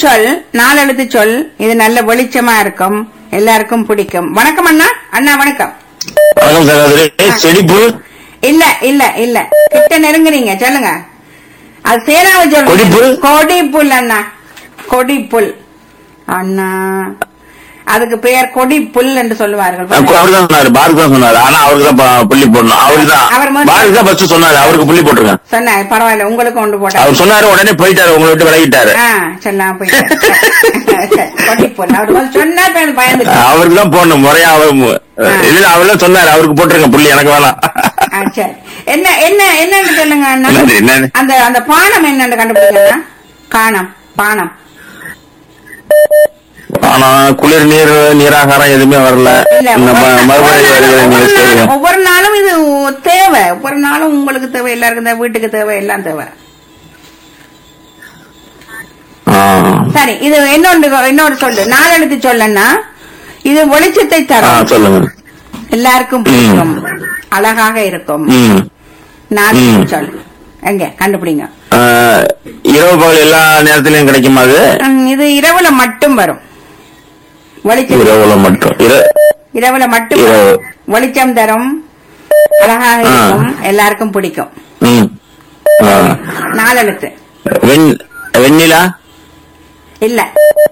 சொல் நாலெழுத்து சொல் இது நல்ல வெளிச்சமா இருக்கும் எல்லாருக்கும் பிடிக்கும் வணக்கம் அண்ணா அண்ணா வணக்கம் வணக்கம் சகோதரி செடிப்பு இல்ல இல்ல இல்ல கிட்ட நெருங்குறீங்க சொல்லுங்க அது சேனாவை சொல்லுங்க கொடிப்புல்? கொடிப்புல் அண்ணா கொடிப்புல் அண்ணா அதுக்கு பெயர் கொடிப்புல் என்று சொல்லுவார்கள் அவர் தான் சொன்னாரு பாரதி தான் சொன்னாரு ஆனா அவருக்கு தான் ப- புள்ளி போடணும் அவருக்கு அவர் தான் முதல்ல- பாரதி தான் ஃபர்ஸ்ட் சொன்னாரு அவருக்கு புள்ளி போட்டுருங்க சொன்ன பரவாயில்ல உங்களுக்கு கொண்டு போட்டேன் அவர் சொன்னாரு உடனே போயிட்டாரு உங்களை விட்டு விலகிட்டாரு ஆ சொல்லாம் போயிட்டு கொடிப்புல் அவர் முதல்ல சொன்னா பேர் பயந்து அவருக்கு தான் போடணும் முறையா அவர் மு- இல்ல அவர் தான் சொன்னாரு அவருக்கு போட்டுருங்க புள்ளி எனக்கு வேணாம் ஆ, சரி என்ன என்ன என்னன்னு சொல்லுங்க அண்ணா என்னது, என்னது? அந்த அந்த பானம் என்னன்னு கண்டுபிடிக்கா காணம் பானம் ஆனா குளிர் நீர் நீராகாரம் எதுவுமே வரல இல்ல இந்த ஒவ்வொரு ம- மறுபடியும் நாளும் வருகிற ஒவ்வொரு நியூஸ் நாளும் தெரியும். ஒவ்வொரு நாளும் இது தேவை ஒவ்வொரு நாளும் உங்களுக்கு தேவை எல்லாருக்கும் தேவை வீட்டுக்கு தேவை எல்லாம் தேவை ஆ. சரி இது இன்னொன்று இன்னொரு சொல்லு நாலெழுத்து சொல்லன்னா இது வெளிச்சத்தை ஆ, தரும் சொல்லுங்க எல்லாருக்கும் பிடிக்கும் அழகாக இருக்கும் ம் நாலு ம். சொல் எங்க கண்டுபிடிங்க ஆ, இரவு பகல் எல்லா நேரத்திலயும் கிடைக்குமா அது ம், இது இரவுல மட்டும் வரும் வெளிச்சம் இரவுல மட்டும் இர- இரவுல மட்டும் இரவு. வரும். வெளிச்சம் தரும் அழகாக ஆ. இருக்கும் எல்லாருக்கும் பிடிக்கும் ம் ஆ. நாலெழுத்து வெண் வெண்ணிலா இல்ல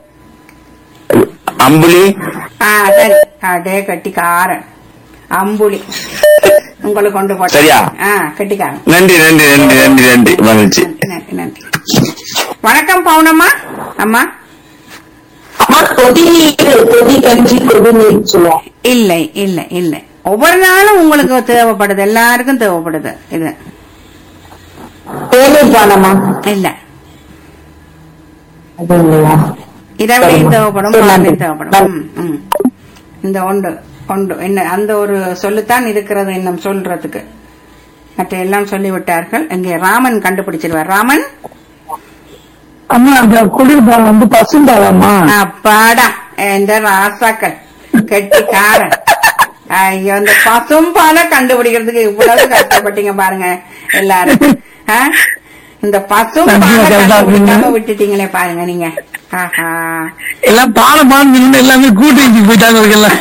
அம்புலி ஆ சரி அதே கட்டிக்காரன் அம்புலி உங்களுக்கு கொண்டு போட்டேன் சரியா? ஆ கட்டிக்காரன் நன்றி நன்றி நன்றி நன்றி நன்றி மகிழ்ச்சி நன்றி நன்றி நன்றி வணக்கம் பவுனம்மா அம்மா அம்மா கொடி கொடி கஞ்சி கொடி நீர் சொல்லுவோம் இல்லை இல்லை இல்லை ஒவ்வொரு நாளும் உங்களுக்கு தேவைப்படுது எல்லாருக்கும் தேவைப்படுது இது தேநீர் பானமா இல்ல அது இல்லையா இரவிலையும் சரிம்மா. தேவைப்படும் சரி, நன்றி. பாலையும் தேவைப்படும் ம், ம். இந்த ஒன்று ஒன்று என்ன அந்த ஒரு சொல்லுத்தான் இருக்கிறது இன்னும் சொல்றதுக்கு மற்ற எல்லாம் சொல்லிவிட்டார்கள் இங்கே ராமன் கண்டுபிடிச்சிருவார் ராமன் அம்மா அந்த குளிர்பானம் வந்து பசும்பாலம்மா அப்பாடா எந்த ராசாக்கள் கெட்டிக்காரன் ஐயோ இந்த பசும்பாலை கண்டுபிடிக்கிறதுக்கு இவ்வளவு கஷ்டப்பட்டீங்க பாருங்க எல்லாரும் ஆ? இந்த பசும்பாலை நன்றியா, கரெக்டா கண்டுபிடிக்காம இருக்கீங்க. விட்டுட்டீங்களே பாருங்க நீங்க ஆஹா எல்லாம் பாலம் பாலம் எல்லாமே கூட்டி போயிட்டாங்க எல்லாம்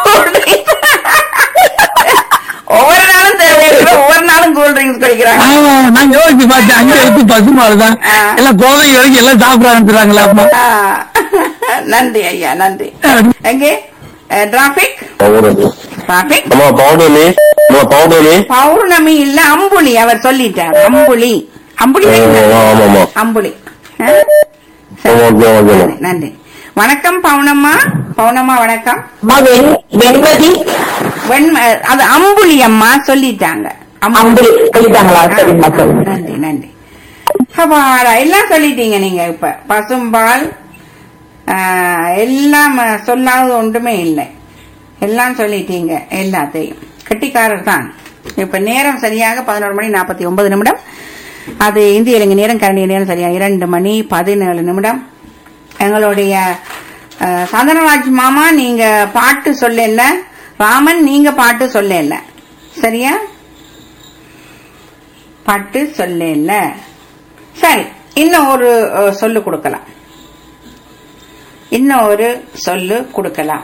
ஒவ்வொரு நாளும் தேவையான ஒவ்வொரு நாளும் கூல் ட்ரிங்க்ஸ் குடிக்கிறாங்க ஆமா நான் யோசிச்சு பார்த்தேன் அங்க எடுத்து பசுமால் தான் ஆ. எல்லாம் குழந்தைங்க வரைக்கும் எல்லாம் சாப்பிட ஆரம்பிச்சுறாங்களா அம்மா ஆ. நன்றி ஐயா நன்றி எங்கே டிராபிக் டிராபிக் அம்மா பௌர்ணமி அம்மா பௌர்ணமி பௌர்ணமி இல்ல அம்புலி அவர் சொல்லிட்டார் அம்புலி அம்புலி தானே? ஆமா ஆமா அம்புலி ஆ? சரி. ஓகே ஓகே நன்றி, நன்றி வணக்கம் பவுனம்மா பவுனம்மா வணக்கம் அம்மா வெண்- வெண்மதி வெண்ம அது அம்புலி அம்மா சொல்லிட்டாங்க அம்புலி. அம்புலி சொல்லிட்டாங்களா சரிம்மா சரிம்மா நன்றி நன்றி அப்பாடா எல்லாம் சொல்லிட்டீங்க நீங்க இப்ப பசும்பால் ஆ, எல்லாம் சொல்லாத ஒன்றுமே இல்லை எல்லாம் சொல்லிட்டீங்க எல்லாத்தையும் கெட்டிக்காரர் தான் இப்ப நேரம் சரியாக பதினோரு மணி நாற்பத்தி ஒன்பது நிமிடம் அது இந்திய இலங்கை நேரம் கரண்டிய நேரம் சரியா இரண்டு மணி பதினேழு நிமிடம் எங்களுடைய ஆ, சந்தனராஜ் மாமா நீங்க பாட்டு சொல்லல ராமன் நீங்க பாட்டு சொல்லல சரியா பாட்டு சொல்லல சரி இன்னும் ஒரு அஹ், சொல்லு கொடுக்கலாம் இன்னும் ஒரு சொல்லு கொடுக்கலாம்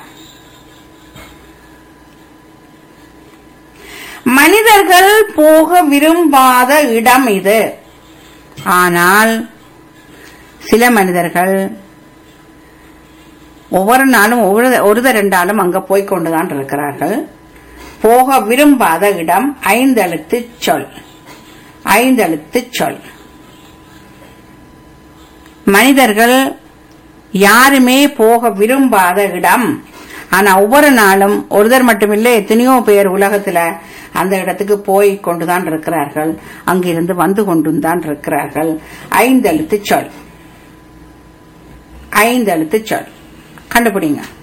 மனிதர்கள் போக விரும்பாத இடம் இது ஆனால் சில மனிதர்கள் ஒவ்வொரு நாளும் ஒவ்வொரு ஒரு ரெண்டாலும் அங்க போய்க் கொண்டுதான் இருக்கிறார்கள் போக விரும்பாத இடம் ஐந்தெழுத்து சொல் ஐந்தெழுத்து சொல் மனிதர்கள் யாருமே போக விரும்பாத இடம் ஆனா ஒவ்வொரு நாளும் ஒருத்தர் மட்டுமில்லை எத்தனையோ பேர் உலகத்துல அந்த இடத்துக்கு போய் கொண்டுதான் இருக்கிறார்கள் அங்கிருந்து வந்து கொண்டும் தான் இருக்கிறார்கள் ஐந்தெழுத்து சொல் ஐந்தெழுத்து சொல் கண்டுபிடிங்க